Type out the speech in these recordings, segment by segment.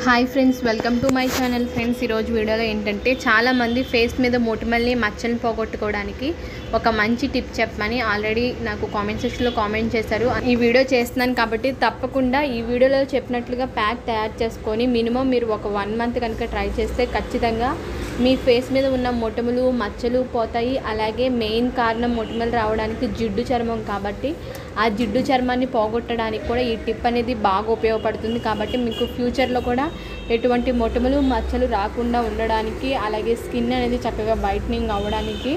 hi friends welcome to my channel friends ఈరోజు వీడియోలో ఏంటంటే చాలామంది ఫేస్ మీద మొటిమల్ని మచ్చల్ని పోగొట్టుకోవడానికి ఒక మంచి టిప్ చెప్పమని ఆల్రెడీ నాకు కామెంట్ సెక్షన్లో కామెంట్ చేశారు ఈ వీడియో చేస్తున్నాను కాబట్టి తప్పకుండా ఈ వీడియోలో చెప్పినట్లుగా ప్యాక్ తయారు చేసుకొని మినిమం మీరు ఒక వన్ మంత్ కనుక ట్రై చేస్తే ఖచ్చితంగా మీ ఫేస్ మీద ఉన్న మొటిమలు మచ్చలు పోతాయి అలాగే మెయిన్ కారణం మొటిమలు రావడానికి జిడ్డు చర్మం కాబట్టి ఆ జిడ్డు చర్మాన్ని పోగొట్టడానికి కూడా ఈ టిప్ అనేది బాగా ఉపయోగపడుతుంది కాబట్టి మీకు ఫ్యూచర్లో కూడా ఎటువంటి మొటిమలు మచ్చలు రాకుండా ఉండడానికి అలాగే స్కిన్ అనేది చక్కగా వైట్నింగ్ అవ్వడానికి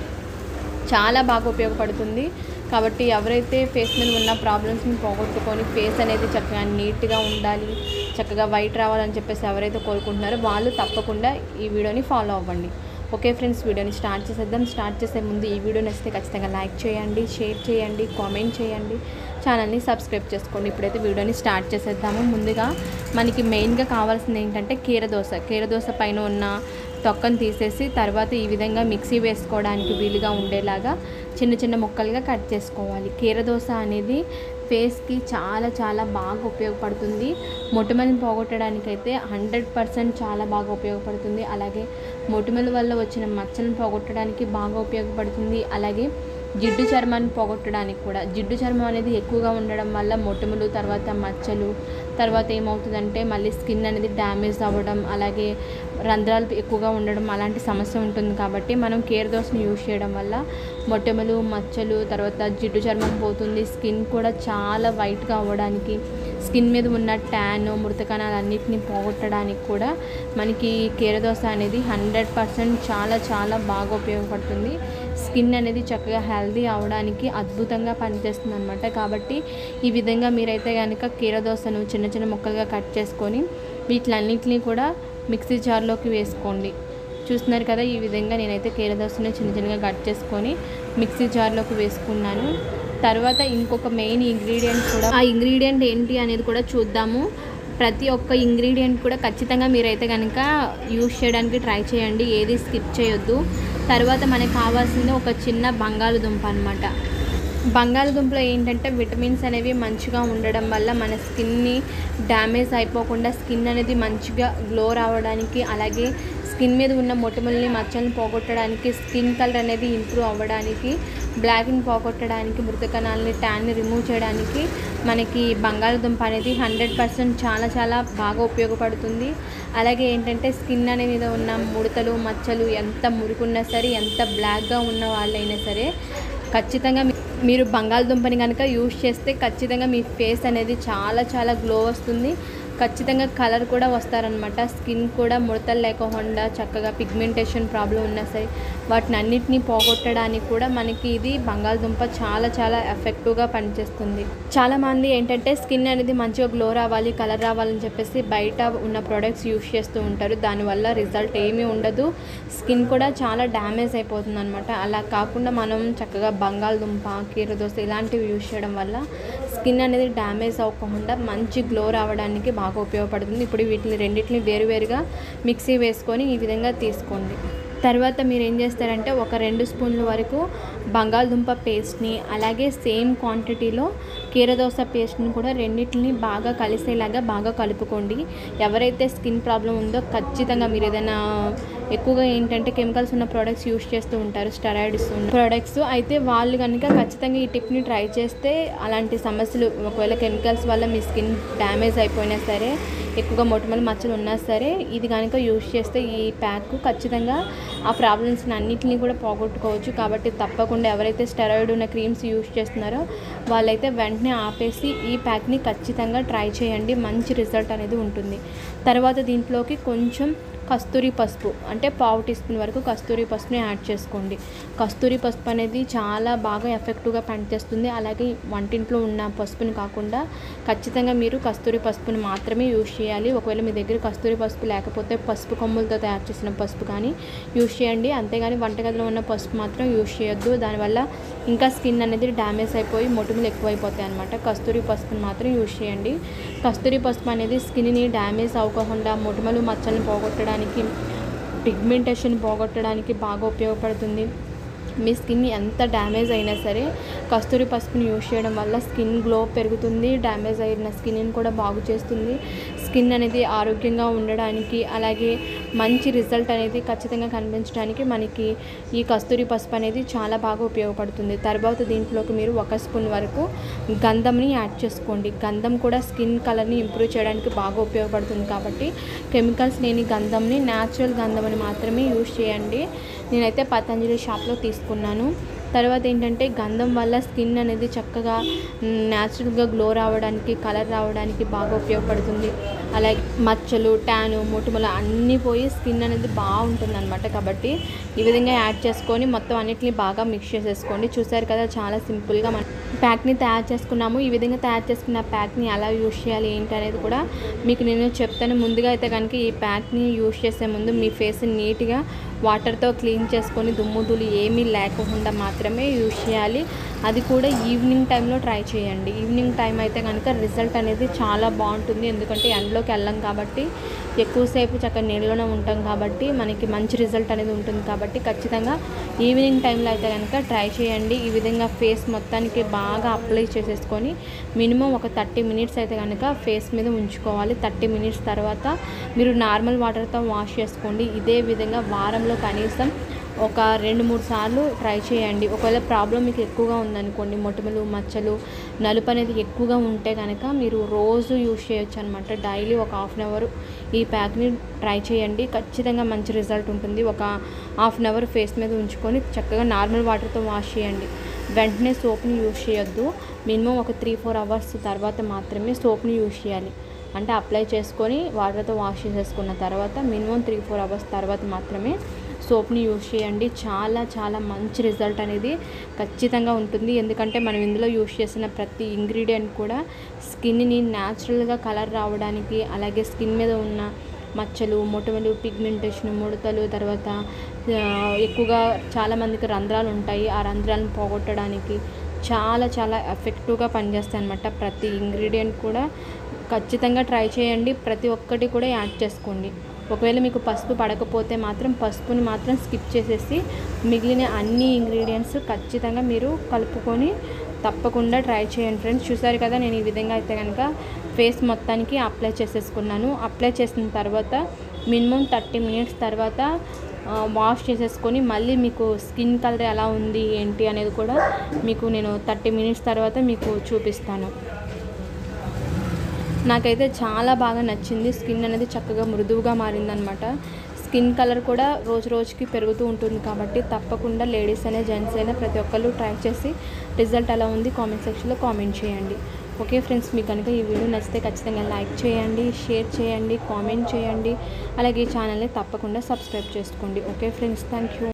చాలా బాగా ఉపయోగపడుతుంది కాబట్టి ఎవరైతే ఫేస్ మీద ఉన్న ప్రాబ్లమ్స్ని పోగొట్టుకొని ఫేస్ అనేది చక్కగా నీట్గా ఉండాలి చక్కగా వైట్ రావాలని చెప్పేసి ఎవరైతే కోరుకుంటున్నారో వాళ్ళు తప్పకుండా ఈ వీడియోని ఫాలో అవ్వండి ఓకే ఫ్రెండ్స్ వీడియోని స్టార్ట్ చేసేద్దాం స్టార్ట్ చేసే ముందు ఈ వీడియో నచ్చితే ఖచ్చితంగా లైక్ చేయండి షేర్ చేయండి కామెంట్ చేయండి ఛానల్ని సబ్స్క్రైబ్ చేసుకోండి ఇప్పుడైతే వీడియోని స్టార్ట్ చేసేద్దాము ముందుగా మనకి మెయిన్గా కావాల్సింది ఏంటంటే కీరదోస కీరదోస పైన ఉన్న తొక్కను తీసేసి తర్వాత ఈ విధంగా మిక్సీ వేసుకోవడానికి వీలుగా ఉండేలాగా చిన్న చిన్న ముక్కలుగా కట్ చేసుకోవాలి కీరదోస అనేది ఫేస్కి చాలా చాలా బాగా ఉపయోగపడుతుంది మొటిమలను పోగొట్టడానికైతే హండ్రెడ్ పర్సెంట్ చాలా బాగా ఉపయోగపడుతుంది అలాగే మొటిమల వల్ల వచ్చిన మచ్చలను పోగొట్టడానికి బాగా ఉపయోగపడుతుంది అలాగే జిడ్డు చర్మాన్ని పోగొట్టడానికి కూడా జిడ్డు చర్మం అనేది ఎక్కువగా ఉండడం వల్ల మొటిమలు తర్వాత మచ్చలు తర్వాత ఏమవుతుందంటే మళ్ళీ స్కిన్ అనేది డ్యామేజ్ అవ్వడం అలాగే రంధ్రాలు ఎక్కువగా ఉండడం అలాంటి సమస్య ఉంటుంది కాబట్టి మనం కేర్ దోస్ని యూజ్ చేయడం వల్ల మొటిమలు మచ్చలు తర్వాత జిడ్డు చర్మం పోతుంది స్కిన్ కూడా చాలా వైట్గా అవ్వడానికి స్కిన్ మీద ఉన్న ట్యాన్ మృత కణాలన్నింటినీ పోగొట్టడానికి కూడా మనకి కీరదోస అనేది హండ్రెడ్ పర్సెంట్ చాలా చాలా బాగా ఉపయోగపడుతుంది స్కిన్ అనేది చక్కగా హెల్దీ అవడానికి అద్భుతంగా పనిచేస్తుంది అనమాట కాబట్టి ఈ విధంగా మీరైతే కనుక కీరదోసను చిన్న చిన్న ముక్కలుగా కట్ చేసుకొని వీటిలన్నింటినీ కూడా మిక్సీ జార్లోకి వేసుకోండి చూస్తున్నారు కదా ఈ విధంగా నేనైతే కీరదోసని చిన్న చిన్నగా కట్ చేసుకొని మిక్సీ జార్లోకి వేసుకున్నాను తర్వాత ఇంకొక మెయిన్ ఇంగ్రీడియంట్ కూడా ఆ ఇంగ్రీడియంట్ ఏంటి అనేది కూడా చూద్దాము ప్రతి ఒక్క ఇంగ్రీడియంట్ కూడా ఖచ్చితంగా మీరైతే కనుక యూస్ చేయడానికి ట్రై చేయండి ఏది స్కిప్ చేయొద్దు తర్వాత మనకు కావాల్సింది ఒక చిన్న బంగాళదుంప అనమాట బంగాళదుంపలో ఏంటంటే విటమిన్స్ అనేవి మంచిగా ఉండడం వల్ల మన స్కిన్ని డ్యామేజ్ అయిపోకుండా స్కిన్ అనేది మంచిగా గ్లో రావడానికి అలాగే స్కిన్ మీద ఉన్న మొటిమల్ని మచ్చల్ని పోగొట్టడానికి స్కిన్ కలర్ అనేది ఇంప్రూవ్ అవ్వడానికి బ్లాక్ని పోగొట్టడానికి మృత కణాలని ట్యాన్ని రిమూవ్ చేయడానికి మనకి బంగాళదుంప అనేది హండ్రెడ్ పర్సెంట్ చాలా చాలా బాగా ఉపయోగపడుతుంది అలాగే ఏంటంటే స్కిన్ అనేది మీద ఉన్న ముడతలు మచ్చలు ఎంత మురుకున్నా సరే ఎంత బ్లాక్గా ఉన్న వాళ్ళైనా సరే ఖచ్చితంగా మీ- మీరు బంగాళదుంపని కనుక యూజ్ చేస్తే ఖచ్చితంగా మీ ఫేస్ అనేది చాలా చాలా గ్లో వస్తుంది ఖచ్చితంగా కలర్ కూడా వస్తారనమాట స్కిన్ కూడా ముడతలు లేకుండా చక్కగా పిగ్మెంటేషన్ ప్రాబ్లం ఉన్నా సరే వాటిని అన్నిటినీ పోగొట్టడానికి కూడా మనకి ఇది బంగాళదుంప చాలా చాలా ఎఫెక్టివ్గా పనిచేస్తుంది చాలామంది ఏంటంటే స్కిన్ అనేది మంచిగా గ్లో రావాలి కలర్ రావాలని చెప్పేసి బయట ఉన్న ప్రొడక్ట్స్ యూస్ చేస్తూ ఉంటారు దానివల్ల రిజల్ట్ ఏమీ ఉండదు స్కిన్ కూడా చాలా డ్యామేజ్ అయిపోతుంది అనమాట అలా కాకుండా మనం చక్కగా బంగాళదుంప కీరదోస ఇలాంటివి యూస్ చేయడం వల్ల స్కిన్ అనేది డ్యామేజ్ అవ్వకుండా మంచి గ్లో రావడానికి బాగా ఉపయోగపడుతుంది ఇప్పుడు వీటిని రెండింటిని వేరువేరుగా మిక్సీ వేసుకొని ఈ విధంగా తీసుకోండి తర్వాత మీరు ఏం చేస్తారంటే ఒక రెండు స్పూన్ల వరకు బంగాళదుంప పేస్ట్ని అలాగే సేమ్ క్వాంటిటీలో కీరదోస పేస్ట్ని కూడా రెండింటిని బాగా కలిసేలాగా బాగా కలుపుకోండి ఎవరైతే స్కిన్ ప్రాబ్లం ఉందో ఖచ్చితంగా మీరు ఏదైనా ఎక్కువగా ఏంటంటే కెమికల్స్ ఉన్న ప్రోడక్ట్స్ యూస్ చేస్తూ ఉంటారు స్టెరాయిడ్స్ ఉన్న ప్రోడక్ట్స్ అయితే వాళ్ళు కనుక ఖచ్చితంగా ఈ టిప్ని ట్రై చేస్తే అలాంటి సమస్యలు ఒకవేళ కెమికల్స్ వల్ల మీ స్కిన్ డ్యామేజ్ అయిపోయినా సరే ఎక్కువగా మొటిమలు మచ్చలు ఉన్నా సరే ఇది కనుక యూస్ చేస్తే ఈ ప్యాక్ ఖచ్చితంగా ఆ ప్రాబ్లమ్స్ని అన్నిటిని కూడా పోగొట్టుకోవచ్చు కాబట్టి తప్పకుండా ఎవరైతే స్టెరాయిడ్ ఉన్న క్రీమ్స్ యూస్ చేస్తున్నారో వాళ్ళైతే వెంటనే ఆపేసి ఈ ప్యాక్ని ఖచ్చితంగా ట్రై చేయండి మంచి రిజల్ట్ అనేది ఉంటుంది తర్వాత దీంట్లోకి కొంచెం కస్తూరి పసుపు అంటే పావు టీ స్పూన్ వరకు కస్తూరి పసుపుని యాడ్ చేసుకోండి కస్తూరి పసుపు అనేది చాలా బాగా ఎఫెక్టివ్గా పనిచేస్తుంది అలాగే వంటింట్లో ఉన్న పసుపుని కాకుండా ఖచ్చితంగా మీరు కస్తూరి పసుపుని మాత్రమే యూజ్ చేయాలి ఒకవేళ మీ దగ్గర కస్తూరి పసుపు లేకపోతే పసుపు కొమ్ములతో తయారు చేసిన పసుపు కానీ యూజ్ చేయండి అంతేగాని వంటగదిలో ఉన్న పసుపు మాత్రం యూజ్ చేయొద్దు దానివల్ల ఇంకా స్కిన్ అనేది డ్యామేజ్ అయిపోయి మొటిమలు ఎక్కువైపోతాయి అనమాట కస్తూరి పసుపుని మాత్రం యూజ్ చేయండి కస్తూరి పసుపు అనేది స్కిన్ని డ్యామేజ్ అవ్వకుండా మొటిమలు మచ్చలను పోగొట్టడానికి పిగ్మెంటేషన్ పోగొట్టడానికి బాగా ఉపయోగపడుతుంది మీ స్కిన్ ఎంత డ్యామేజ్ అయినా సరే కస్తూరి పసుపుని యూజ్ చేయడం వల్ల స్కిన్ గ్లో పెరుగుతుంది డ్యామేజ్ అయిన స్కిన్ని కూడా బాగు చేస్తుంది స్కిన్ అనేది ఆరోగ్యంగా ఉండడానికి అలాగే మంచి రిజల్ట్ అనేది ఖచ్చితంగా కనిపించడానికి మనకి ఈ కస్తూరి పసుపు అనేది చాలా బాగా ఉపయోగపడుతుంది తర్వాత దీంట్లోకి మీరు ఒక స్పూన్ వరకు గంధంని యాడ్ చేసుకోండి గంధం కూడా స్కిన్ కలర్ని ఇంప్రూవ్ చేయడానికి బాగా ఉపయోగపడుతుంది కాబట్టి కెమికల్స్ లేని గంధంని న్యాచురల్ గంధం అని మాత్రమే యూజ్ చేయండి నేనైతే పతంజలి షాప్లో తీసుకున్నాను తర్వాత ఏంటంటే గంధం వల్ల స్కిన్ అనేది చక్కగా న్యాచురల్గా గ్లో రావడానికి కలర్ రావడానికి బాగా ఉపయోగపడుతుంది అలాగే మచ్చలు ట్యాను మొటిమలు అన్నీ పోయి స్కిన్ అనేది బాగుంటుంది అనమాట కాబట్టి ఈ విధంగా యాడ్ చేసుకొని మొత్తం అన్నిటిని బాగా మిక్స్ చేసేసుకోండి చూసారు కదా చాలా సింపుల్గా మన ప్యాక్ని తయారు చేసుకున్నాము ఈ విధంగా తయారు చేసుకున్న ప్యాక్ని ఎలా యూజ్ చేయాలి ఏంటి అనేది కూడా మీకు నేను చెప్తాను ముందుగా అయితే కనుక ఈ ప్యాక్ని యూజ్ చేసే ముందు మీ ఫేస్ నీట్గా వాటర్తో క్లీన్ చేసుకొని దుమ్ము ధూళి ఏమీ లేకుండా మాత్రమే యూజ్ చేయాలి అది కూడా ఈవినింగ్ టైంలో ట్రై చేయండి ఈవినింగ్ టైం అయితే కనుక రిజల్ట్ అనేది చాలా బాగుంటుంది ఎందుకంటే ఎండలోకి వెళ్ళాం కాబట్టి ఎక్కువసేపు చక్కగా నీళ్ళలోనే ఉంటాం కాబట్టి మనకి మంచి రిజల్ట్ అనేది ఉంటుంది కాబట్టి ఖచ్చితంగా ఈవినింగ్ టైంలో అయితే కనుక ట్రై చేయండి ఈ విధంగా ఫేస్ మొత్తానికి బాగా అప్లై చేసేసుకొని మినిమం ఒక థర్టీ మినిట్స్ అయితే కనుక ఫేస్ మీద ఉంచుకోవాలి థర్టీ మినిట్స్ తర్వాత మీరు నార్మల్ వాటర్తో వాష్ చేసుకోండి ఇదే విధంగా వారంలో కనీసం ఒక రెండు మూడు సార్లు ట్రై చేయండి ఒకవేళ ప్రాబ్లం మీకు ఎక్కువగా ఉందనుకోండి మొటిమలు మచ్చలు నలుపు అనేది ఎక్కువగా ఉంటే కనుక మీరు రోజు యూజ్ చేయొచ్చు అనమాట డైలీ ఒక హాఫ్ అన్ అవర్ ఈ ప్యాక్ని ట్రై చేయండి ఖచ్చితంగా మంచి రిజల్ట్ ఉంటుంది ఒక హాఫ్ అన్ అవర్ ఫేస్ మీద ఉంచుకొని చక్కగా నార్మల్ వాటర్తో వాష్ చేయండి వెంటనే సోప్ని యూజ్ చేయొద్దు మినిమం ఒక త్రీ ఫోర్ అవర్స్ తర్వాత మాత్రమే సోప్ని యూజ్ చేయాలి అంటే అప్లై చేసుకొని వాటర్తో వాష్ చేసేసుకున్న తర్వాత మినిమం త్రీ ఫోర్ అవర్స్ తర్వాత మాత్రమే సోప్ని యూజ్ చేయండి చాలా చాలా మంచి రిజల్ట్ అనేది ఖచ్చితంగా ఉంటుంది ఎందుకంటే మనం ఇందులో యూజ్ చేసిన ప్రతి ఇంగ్రీడియంట్ కూడా స్కిన్ని న్యాచురల్గా కలర్ రావడానికి అలాగే స్కిన్ మీద ఉన్న మచ్చలు మొటిమలు పిగ్మెంటేషన్ ముడతలు తర్వాత ఆ, ఎక్కువగా చాలామందికి రంధ్రాలు ఉంటాయి ఆ రంధ్రాలను పోగొట్టడానికి చాలా చాలా ఎఫెక్టివ్గా పనిచేస్తాయి అనమాట ప్రతి ఇంగ్రీడియంట్ కూడా ఖచ్చితంగా ట్రై చేయండి ప్రతి ఒక్కటి కూడా యాడ్ చేసుకోండి ఒకవేళ మీకు పసుపు పడకపోతే మాత్రం పసుపుని మాత్రం స్కిప్ చేసేసి మిగిలిన అన్ని ఇంగ్రీడియంట్స్ ఖచ్చితంగా మీరు కలుపుకొని తప్పకుండా ట్రై చేయండి ఫ్రెండ్స్ చూసారు కదా నేను ఈ విధంగా అయితే కనుక ఫేస్ మొత్తానికి అప్లై చేసేసుకున్నాను అప్లై చేసిన తర్వాత మినిమం థర్టీ మినిట్స్ తర్వాత ఆ, వాష్ చేసేసుకొని మళ్ళీ మీకు స్కిన్ కలర్ ఎలా ఉంది ఏంటి అనేది కూడా మీకు నేను థర్టీ మినిట్స్ తర్వాత మీకు చూపిస్తాను నాకైతే చాలా బాగా నచ్చింది స్కిన్ అనేది చక్కగా మృదువుగా మారిందనమాట స్కిన్ కలర్ కూడా రోజు రోజుకి పెరుగుతూ ఉంటుంది కాబట్టి తప్పకుండా లేడీస్ అయినా జెంట్స్ అయినా ప్రతి ఒక్కళ్ళు ట్రై చేసి రిజల్ట్ ఎలా ఉంది కామెంట్ సెక్షన్లో కామెంట్ చేయండి ఓకే ఫ్రెండ్స్ మీకు కనుక ఈ వీడియో నచ్చితే ఖచ్చితంగా లైక్ చేయండి షేర్ చేయండి కామెంట్ చేయండి అలాగే ఈ ఛానల్ని తప్పకుండా సబ్స్క్రైబ్ చేసుకోండి ఓకే ఫ్రెండ్స్ థ్యాంక్ యూ